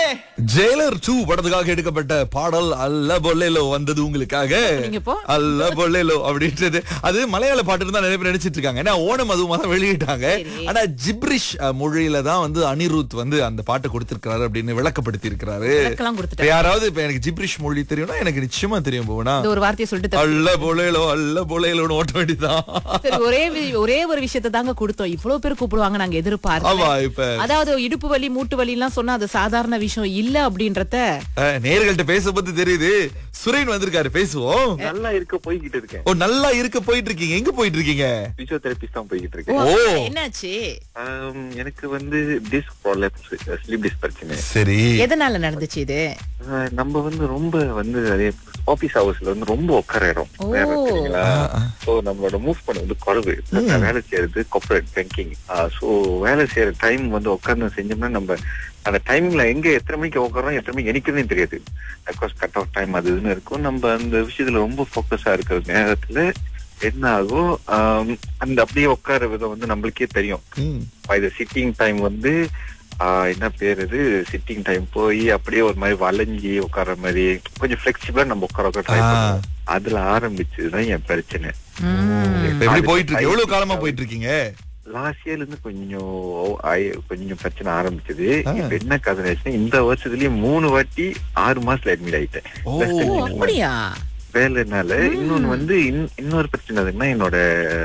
Jailer two படத்துக்காக எடுக்கப்பட்ட பாடல் அல்ல பொல்லேலோ வந்தது உங்களுக்காக நீங்க இப்போ? அல்ல பொல்லேலோ அப்படின்றது அது மலையாள பாட்டு தான் நிறைய பேர் நினைச்சிட்டு இருக்காங்க ஏன்னா ஓணம் அதுவும் தான் வெளியிட்டாங்க சரி. ஆனா ஜிப்ரிஷ் அஹ், மொழியில தான் வந்து அனிருத் வந்து அந்த பாட்டை கொடுத்திருக்கிறாரு அப்படின்னு விளக்கப்படுத்தி இருக்கிறாரு விளக்கெல்லாம் கொடுத்துட்டாரு. இப்ப யாராவது இப்ப எனக்கு ஜிப்ரிஷ் மொழி தெரியும்னா எனக்கு நிச்சயமா தெரியும் போனா இந்த ஒரு வார்த்தையை சொல்லிட்டு தப்பு. அல்ல பொலேலோ அல்ல பொலேலோன்னு ஓட்ட வேண்டியதான் சரி ஒரே வி- ஒரே ஒரு விஷயத்தை தாங்க கொடுத்தோம் இவ்வளவு பேர் கூப்பிடுவாங்க நாங்க ஆமா எதிர்பார்க்கல இப்ப அதாவது இடுப்பு வலி மூட்டு வலி எல்லாம் சொன்னா அது சாதாரண விஷயம் இல்ல அப்படின்றத அஹ், நேயர்கள்ட்ட பேச பத்தி தெரியுது சுரேன் வந்திருக்காரு பேசுவோம் நல்லா இருக்க போய்கிட்டு இருக்கேன் ஓ நல்லா இருக்க போயிட்டு இருக்கீங்க எங்க போயிட்டு இருக்கீங்க பிசியோதெரபிஸ்ட் தான் போய்கிட்டு ஓ, இருக்கேன் ஓ. என்னாச்சு ஆம், எனக்கு வந்து டிஸ்க் ப்ராப்ளம்ஸ் ஸ்லீப் டிஸ்க் பிரச்சனை சரி எதனால நடந்துச்சு இது ஆஹ், நம்ம வந்து ரொம்ப வந்து ஆபீஸ் ஹவர்ஸ்ல வந்து ரொம்ப உட்காரோம் ஓ. வேற சரிங்களா ஆ, ஆ. சோ நம்மளோட மூவ் பண்ண வந்து குறைவு நான் வேலை செய்யறது கார்பரேட் பேங்கிங் சோ வேலை செய்யற டைம் வந்து உட்கார்ந்து செஞ்சோம்னா நம்ம அந்த டைமிங்ல எங்க எத்தனை மணிக்கு உட்காரோம் எத்தனை மணிக்கு எனிக்கிறதே தெரியாது அப்கோர்ஸ் கட் ஆஃப் டைம் அது இதுன்னு இருக்கும் நம்ம அந்த விஷயத்துல ரொம்ப ஃபோக்கஸா இருக்கிற நேரத்துல என்ன ஆகும் ஆம், அந்த அப்படியே உட்கார விதம் வந்து நம்மளுக்கே தெரியும் ம். இது சிட்டிங் டைம் வந்து ஆஹ், என்ன பேர் இது சிட்டிங் டைம் போய் அப்படியே ஒரு மாதிரி வளைஞ்சி உட்கார்ற மாதிரி கொஞ்சம் ஃபிளெக்சிபிளா நம்ம உட்கார உட்கார ட்ரை ஆ. பண்ணுவோம் அதுல ஆரம்பிச்சதுதான் என் பிரச்சனை ம். இப்ப எப்படி அது போயிட்டு இருக்கு எவ்வளவு காலமா side- போயிட்டு இருக்கீங்க லாஸ்ட் இயர்ல இருந்து கொஞ்சம் ஆயி- கொஞ்சம் பிரச்சனை ஆரம்பிச்சது ஆ. இப்ப என்ன கதை ஆச்சுன்னா இந்த வருஷத்துலயே மூணு வாட்டி ஆறு மாசத்துல அட்மிட் ஆயிட்டேன் ஓ. Just ஓ admit அப்படியா வேலைனால இன்னொன்னு வந்து இன்- இன்னொரு பிரச்சனை எதுன்னா என்னோட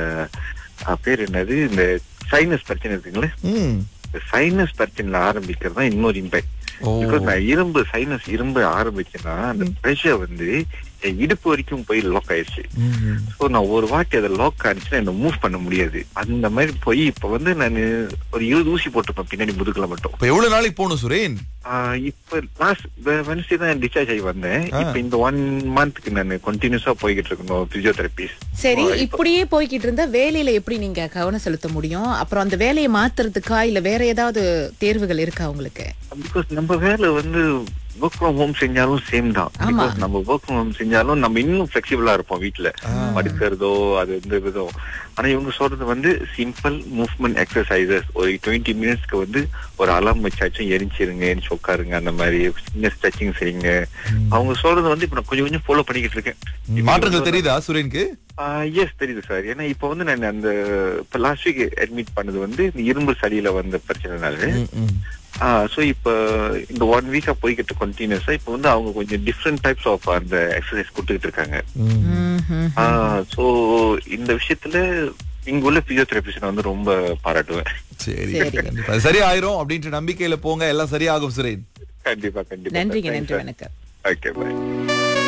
அஹ், பேர் என்னது இந்த சைனஸ் பிரச்சனை இருக்குங்களே ம். இந்த சைனஸ் பிரச்சனைல ஆரம்பிக்கிறது தான் இன்னொரு இம்பேக்ட் ஓ. பிகாஸ் நான் இரும்பு சைனஸ் இரும்பு ஆரம்பிச்சேன்னா அந்த ப்ரெஷர் வந்து என் இடுப்பு வரைக்கும் போய் லாக் ஆயிடுச்சு ம். சோ நான் ஒரு வாட்டி அதை லாக் ஆனிச்சுன்னா என்ன மூவ் பண்ண முடியாது அந்த மாதிரி போய் இப்ப வந்து நான் ஒரு இருபது ஊசி போட்டிருப்பேன் பின்னாடி முதுகுல மட்டும் இப்ப எவ்வளவு நாளைக்கு போகணும் சுரேன் ஆஹ் இப்ப லாஸ்ட் வெனஸ்டே தான் டிஸ்சார்ஜ் ஆகி வந்தேன் ஆ. இப்ப இந்த ஒன் மந்த்க்கு நான் கண்டினியூஸா போய்கிட்டு இருக்கணும் பிசியோதெரபிஸ் சரி இப்படியே போய்கிட்டு இருந்தா வேலையில எப்படி நீங்க கவனம் செலுத்த முடியும் அப்புறம் அந்த வேலையை மாத்துறதுக்கா இல்ல வேற ஏதாவது தேர்வுகள் இருக்கா உங்களுக்கு பிகாஸ் நம்ம வேலை வந்து ஒர்க் ஃப்ரம் ஹோம் செஞ்சாலும் சேம் தான் ஆமா. Because நம்ம ஒர்க் ஃப்ரம் ஹோம் செஞ்சாலும் நம்ம இன்னும் ஃபிளெக்சிபிளா இருப்போம் வீட்ல படுக்கிறதோ அது இந்த விதம் ஆனா இவங்க சொல்றது வந்து சிம்பிள் மூவ்மெண்ட் எக்ஸசைசஸ் ஒரு டுவெண்ட்டி மினிட்ஸ்க்கு வந்து ஒரு அலாம் வச்சாச்சும் எரிஞ்சிருங்க எரிச்சு உட்காருங்க அந்த மாதிரி சின்ன ஸ்ட்ரெச்சிங் செய்யுங்க அவங்க சொல்றது வந்து இப்ப நான் கொஞ்சம் கொஞ்சம் ஃபாலோ பண்ணிக்கிட்டு இருக்கேன் மாற்றங்கள் தெரியுதா சுரேனுக்கு எஸ் தெரியுது சார் ஏன்னா இப்ப வந்து நான் அந்த இப்ப லாஸ்ட் வீக் அட்மிட் பண்ணது வந்து இந்த இரும்பு சளியில வந்த பிரச்சனைனால ம், ம். சோ இப்ப இந்த ஒன் வீக்கா போய்கிட்டு கண்டினியூஸா இப்ப வந்து அவங்க கொஞ்சம் டிஃப்ரெண்ட் டைப்ஸ் ஆஃப் அந்த எக்ஸசைஸ் கொடுத்துக்கிட்டு இருக்காங்க ம். ம்ஹும். சோ இந்த விஷயத்துல இங்க உள்ள பிசியோதெரபிஸ்ட் வந்து ரொம்ப பாராட்டுவேன் சரி சரி. கண்டிப்பா அது சரி ஆயிரும் அப்படின்ற நம்பிக்கையில போங்க எல்லாம் சரியாகும் சுரேன் கண்டிப்பா கண்டிப்பா நன்றிங்க நன்றி வணக்கம் ஓகே பாய்